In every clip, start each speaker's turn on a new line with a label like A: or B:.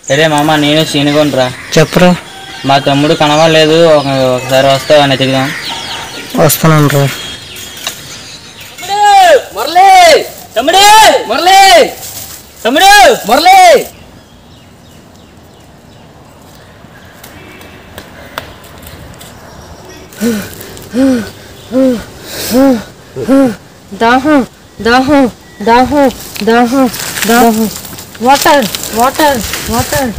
A: అరే మామ నేను సీనుగొండ్రా
B: చెప్పరా
A: మా తమ్ముడు కనవలేదు ఒక ఒకసారి వస్తావా అని ఎతికిదాం
B: వస్తున్నాను రా
A: మురళి తమ్ముడు మురళి తమ్ముడు మురళి
C: దాహం దాహం దాహం దాహం దాహం వాటర్ వాటర్ వాటర్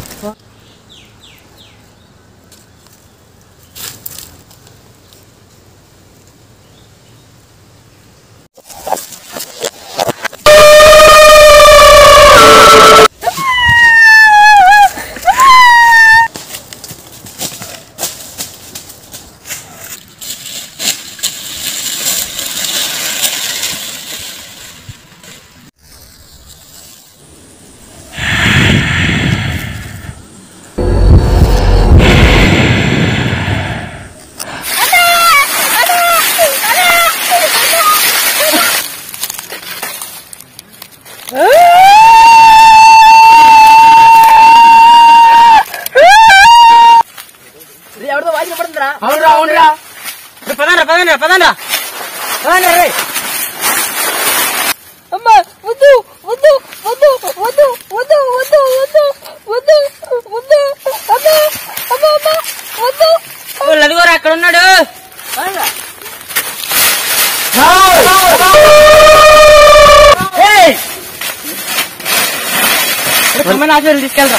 A: అవునరా అవునరా పదండ్రా పదండ్రా పదండ్రా పదండ్రా రే
C: అమ్మా వద్దు వద్దు వద్దు వద్దు వద్దు వద్దు వద్దు వద్దు వద్దు అమ్మా అమ్మా అమ్మా వద్దు
A: వాళ్ళు అదిగోరా అక్కడ ఉన్నాడు హాస్పిటల్ తీసుకెళ్ళరా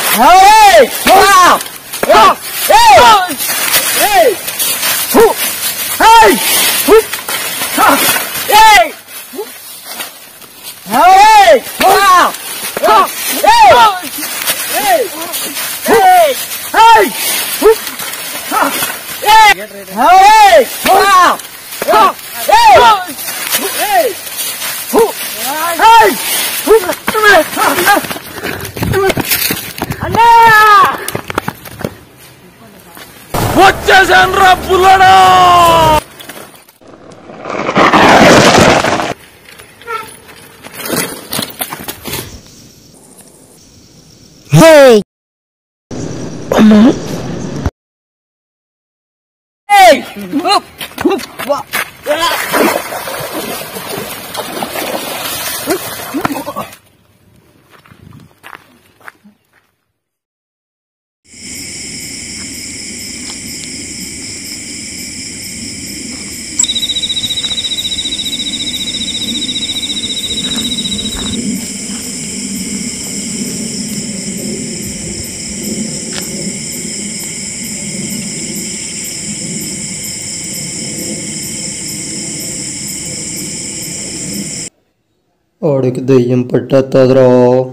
B: వాడికి దెయ్యం పట్టేస్తుందిరా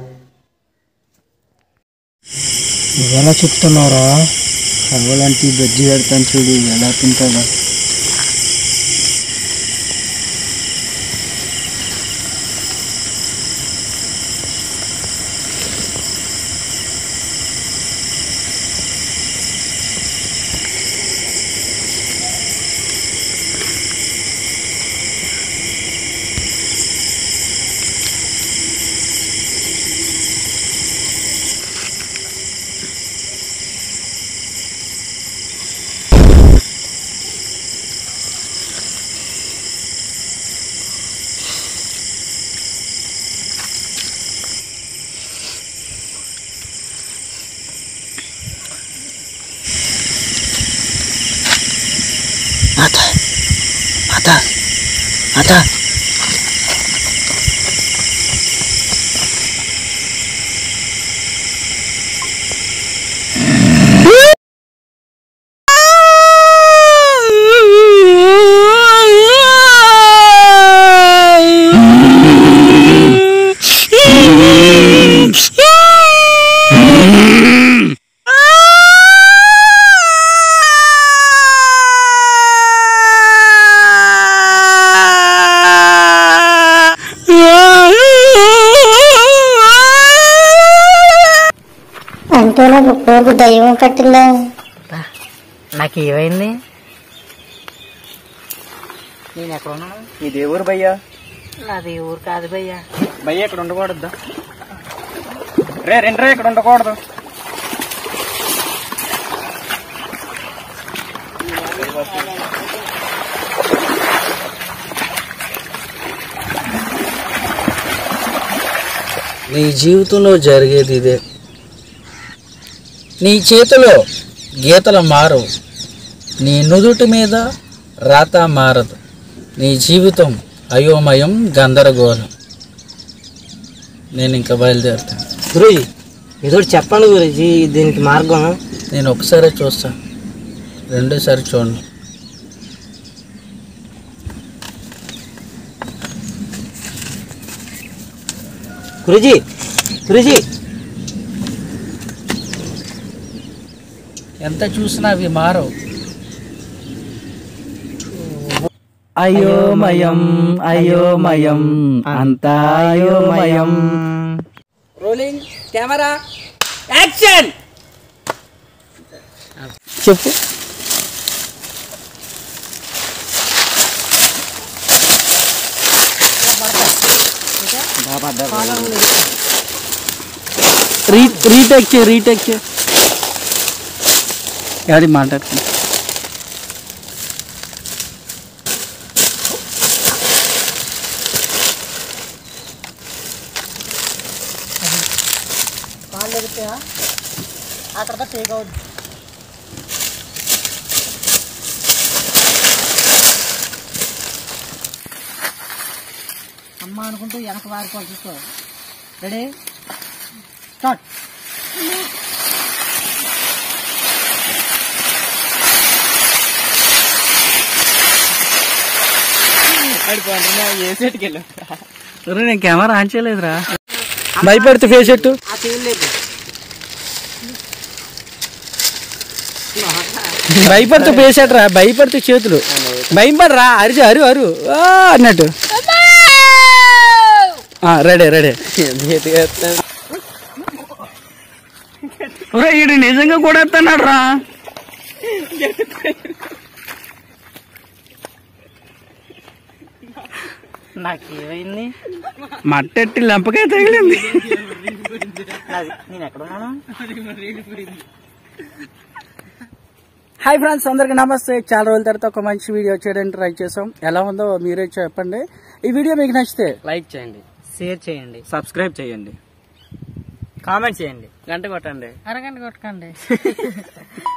D: ఎలా చెప్తున్నారా కావాలంటే ఈ బజ్జి పెడతాను చూడు ఎలా తింటాడా
E: అంటే నాకు కోరుకు దయ్యం పట్టిందా
A: నాకు ఏమైంది నేను ఎక్కడ ఉన్నాను
D: ఈ దేవుడు భయ్యా
A: నాది ఊరు కాదు భయ్యా
D: భయ్య ఇక్కడ ఉండకూడదు రే రెండు రే ఇక్కడ ఉండకూడదు నీ జీవితంలో జరిగేది ఇదే నీ చేతిలో గీతలు మారవు నీ నుదుటి మీద రాత మారదు నీ జీవితం అయోమయం గందరగోళం నేను ఇంకా బయలుదేరుతాను
A: గురూజీ ఏదో ఒకటి చెప్పండి గురూజీ దీనికి మార్గం
D: నేను ఒకసారి చూస్తాను రెండోసారి చూడను
A: గురూజీ గురూజీ
D: ఎంత చూసినా అవి మారవు అయోమయం అయోమయం అంతా అయోమయం రోలింగ్ కెమెరా యాక్షన్ చెప్పు రీ రీటెక్ చే రీటెక్ చే యాడి మాట్లాడుతున్నా
A: అమ్మ అనుకుంటూ వెనక వారిపోవాలి చూసుకో రెడీ స్టార్ట్
D: ఒరేయ్, నేను కెమెరా ఆన్ చేయలేదురా భయపెడితే ఫేస్ ఎట్టు
A: ఆ చేయలేదు
D: భయపడితే ఫేస్ ఎట్రా భయపడితే చేతులు భయపడరా అరిచి అరు అరు ఆ అన్నట్టు రెడీ రెడీ ఒరే ఈడు నిజంగా కూడా ఎత్తన్నాడు రా
A: నాకేమైంది
D: మట్టెట్టి లెంపకాయ తగిలింది
A: నాది నేను ఎక్కడ ఉన్నాను
D: హాయ్ ఫ్రెండ్స్ అందరికి నమస్తే చాలా రోజుల తర్వాత ఒక మంచి వీడియో చేయడానికి ట్రై చేసాం ఎలా ఉందో మీరే చెప్పండి ఈ వీడియో మీకు నచ్చితే
A: లైక్ చేయండి షేర్ చేయండి
D: సబ్స్క్రైబ్ చేయండి
A: కామెంట్ చేయండి
D: గంట కొట్టండి
A: అరగంట కొట్టకండి